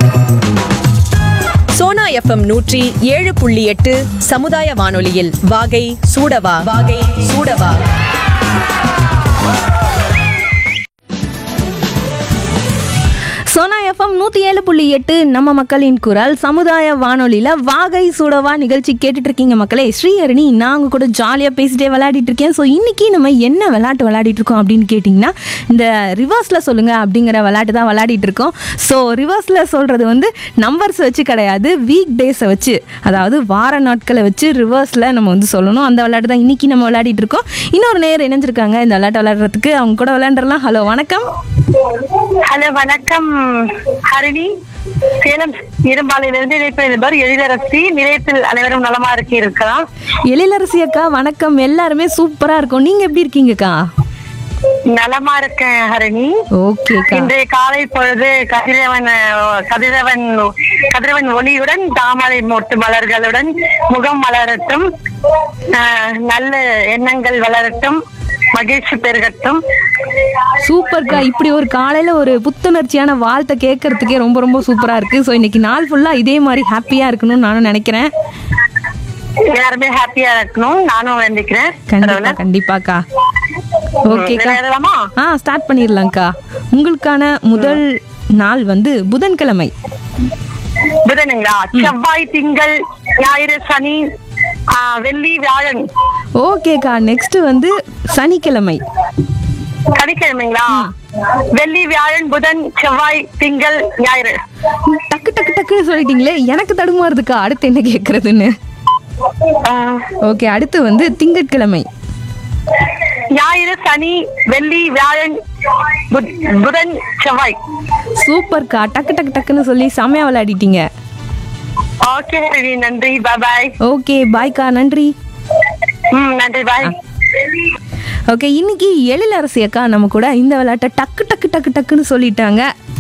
Sona FM நூற்றி ஏழு புள்ளி எட்டு சமுதாய வானொலியில் வாகை சூடவா வாகை சூடவா சோனா எஃப்எம் நூற்றி ஏழு புள்ளி எட்டு நம்ம மக்களின் குரல் சமுதாய வானொலியில் வாகை சூடவா நிகழ்ச்சி கேட்டுட்டு இருக்கீங்க மக்களே ஸ்ரீஹரணி நான் உங்க கூட ஜாலியாக பேசிட்டே விளையாடிட்டு இருக்கேன் ஸோ இன்னைக்கு நம்ம என்ன விளையாட்டு விளையாடிட்டு இருக்கோம் அப்படின்னு கேட்டிங்கன்னா இந்த ரிவர்ஸில் சொல்லுங்க அப்படிங்கிற விளையாட்டு தான் விளையாடிட்டு இருக்கோம் ஸோ ரிவர்ஸில் சொல்கிறது வந்து நம்பர்ஸ் வச்சு கிடையாது வீக் டேஸை வச்சு அதாவது வார நாட்களை வச்சு ரிவர்ஸில் நம்ம வந்து சொல்லணும் அந்த விளையாட்டு தான் இன்னைக்கு நம்ம விளையாடிட்டு இருக்கோம் இன்னொரு நேரம் இணைஞ்சிருக்காங்க இந்த விளையாட்டு விளையாடுறதுக்கு அவங்க கூட விளையாண்டுறலாம் ஹலோ வணக்கம் ஹலோ வணக்கம் ஹரிணி சேலம் இரும்பாலையிலிருந்து இணைப்பில் எழிலரசி நிலையத்தில் அனைவரும் நலமா இருக்கி இருக்கலாம் எழிலரசி அக்கா வணக்கம் எல்லாருமே சூப்பரா இருக்கும் நீங்க எப்படி இருக்கீங்கக்கா நலமா இருக்கேன் ஹரிணி ஓகேக்கா இன்றைய காலை பொழுது கதிரவன் அஹ், கதிரவன் கதிரவன் ஒளியுடன் தாமரை மொட்டு மலர்களுடன் முகம் மலரட்டும் அஹ், நல்ல எண்ணங்கள் வளரட்டும் மகிழ்ச்சி பெருகட்டும் சூப்பர்க்கா இப்படி ஒரு காலையில ஒரு புத்துணர்ச்சியான வாழ்த்தை கேட்கறதுக்கே ரொம்ப ரொம்ப சூப்பரா இருக்கு ஸோ இன்னைக்கு நாள் ஃபுல்லா இதே மாதிரி ஹாப்பியா இருக்கணும்னு நானும் நினைக்கிறேன் எல்லாருமே ஹாப்பியா இருக்கணும் நானும் வேண்டிக்கிறேன் கண்டிப்பா கண்டிப்பாக்கா ஓகேக்கா விளையாடலாமா ஆ ஸ்டார்ட் பண்ணிடலாம்க்கா உங்களுக்கான முதல் நாள் வந்து புதன்கிழமை புதனுங்களா செவ்வாய் திங்கள் ஞாயிறு சனி ஆ, வெள்ளி வியாழன் ஓகேக்கா நெக்ஸ்ட் வந்து சனிக்கிழமை சனிக்கிழமைங்களா வெள்ளி வியாழன் புதன் செவ்வாய் திங்கள் ஞாயிறு டக்கு டக்கு டக்குன்னு சொல்லிட்டீங்களே எனக்கு தடுமாறுதுக்கா அடுத்து என்ன கேட்கறதுன்னு ஆ, ஓகே அடுத்து வந்து திங்கட்கிழமை ஞாயிறு சனி வெள்ளி வியாழன் புத்- புதன் செவ்வாய் சூப்பர்க்கா டக்கு டக்கு டக்குன்னு சொல்லி செமையா விளையாடிட்டீங்க ஓகே ஹரி நன்றி பாய் ஓகே பாய்க்கா நன்றி ம் நன்றி பாய் ஓகே இன்னைக்கு எழிலரசி அக்கா நம்ம கூட இந்த விளையாட்டை டக்கு டக்கு டக்கு டக்குன்னு சொல்லிட்டாங்க